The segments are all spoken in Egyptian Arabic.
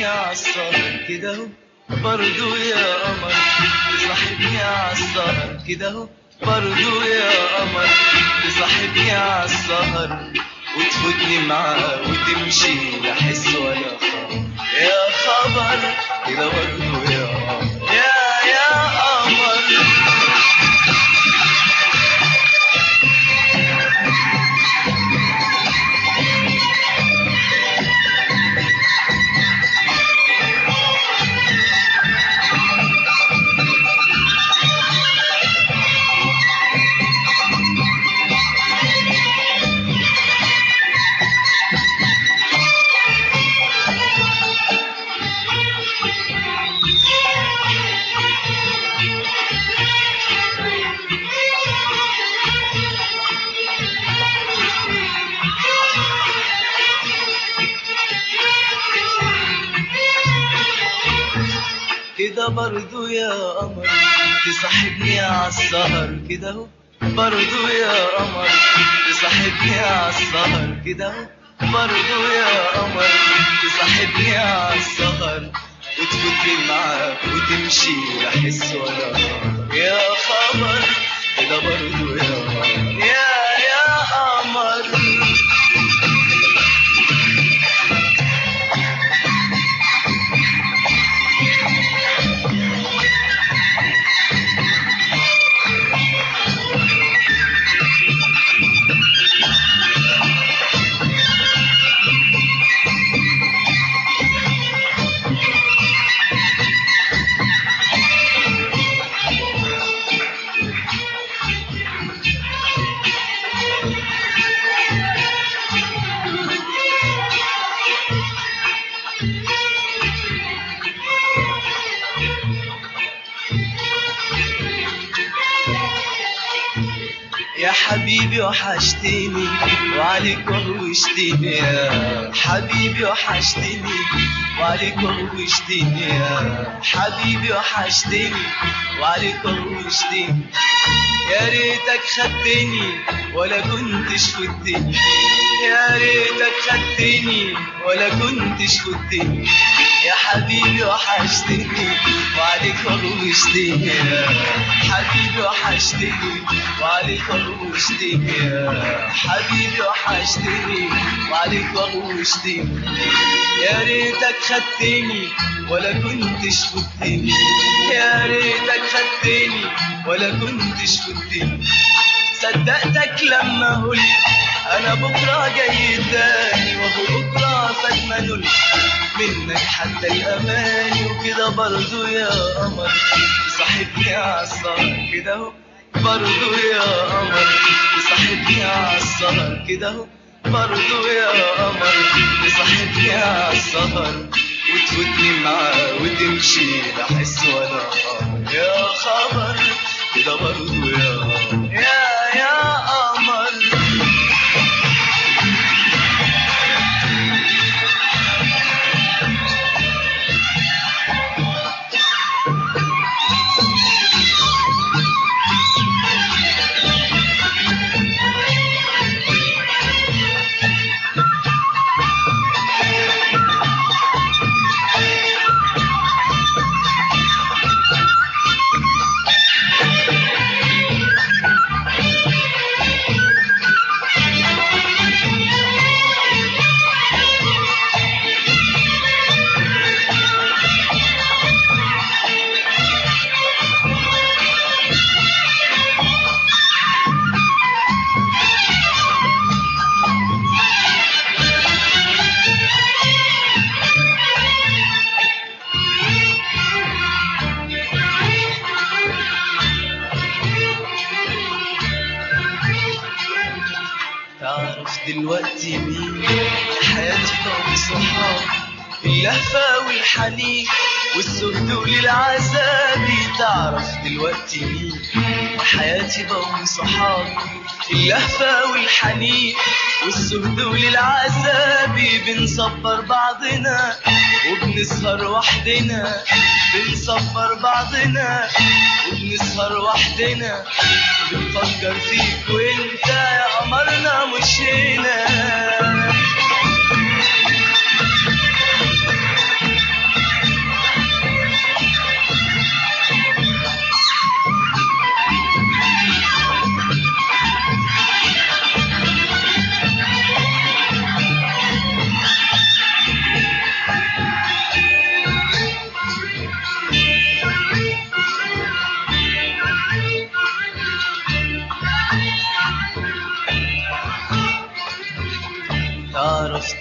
تصاحبني عالسهر كده اهو برضو يا قمر تصاحبني عالسهر كده اهو برضو يا قمر تصاحبني عالسهر وتفوتني معاه وتمشي لا حس ولا خبر يا خبر كده برضو يا قمر يا يا قمر كده برضو يا قمر تصاحبني عالسهر كده اهو برضو يا قمر تصاحبني عالسهر كده اهو برضو يا قمر تصاحبني عالسهر وتفوتني معاك وتمشي لا حس ولا خبر يا خبر كده برضو يا قمر يا يا قمر يا حبيبي وحشتني وعليك وحشتني يا حبيبي وحشتني وعليك وحشتني يا حبيبي وحشتني وعليك وحشتني يا ريتك خدتني ولا كنتش فدتني يا ريتك خدتني ولا كنتش فدتني يا حبيبي وحشتني وعليك وحشتني يا حبيبي وحشتني وعليك وحشتني يا حبيبي وحشتني وعليك وحشتني يا ريتك خدتني ولا كنتش فدتني يا ريتك خدتني ولا كنتش فدتني صدقتك لما قلت انا بكره جاي تاني وهو بكره فاتمنى منك حتى الاماني وكده برضو يا قمر صاحبني عالسهر كده اهو برضو يا قمر صاحبني عالسهر كده اهو برضو يا قمر صاحبني عالسهر وتفوتني معاه وتمشي لا حس ولا خبر يا خبر كده برضو يا قمر يا يا قمر تعرف دلوقتي مين حياتي قوم صحاب اللهفة والحنين والسهد للعذاب تعرف دلوقتي مين حياتي قوم صحاب اللهفة والحنين والسهد للعذاب بنصبر بعضنا وبنسهر وحدنا بنصبر بعضنا وبنسهر وحدنا بنفكر فيك وانت يا قمرنا مش هنا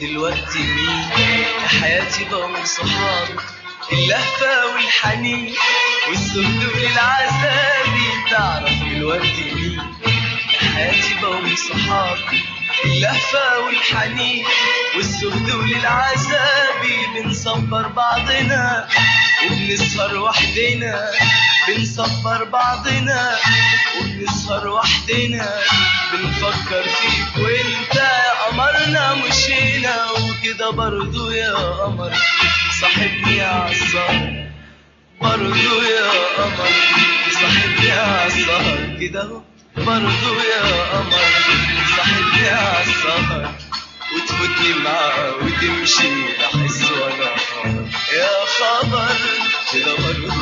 دلوقتي مين يا حياتي بقوا صحابي اللهفة والحنين والسهد والعذاب تعرف دلوقتي مين يا حياتي بقوا صحابي اللهفة والحنين والسهد والعذاب بنصبر بعضنا وبنسهر وحدنا بنصبر بعضنا وبنسهر وحدنا بنفكر فيك وانت يا قمرنا مشينا وكده برضو يا قمر صاحبني عالسهر برضو يا قمر صاحبني عالسهر كده اهو برضو يا قمر صاحبني عالسهر وتفوتني معاه وتمشي بحس وانا خبر يا خبر كده برضو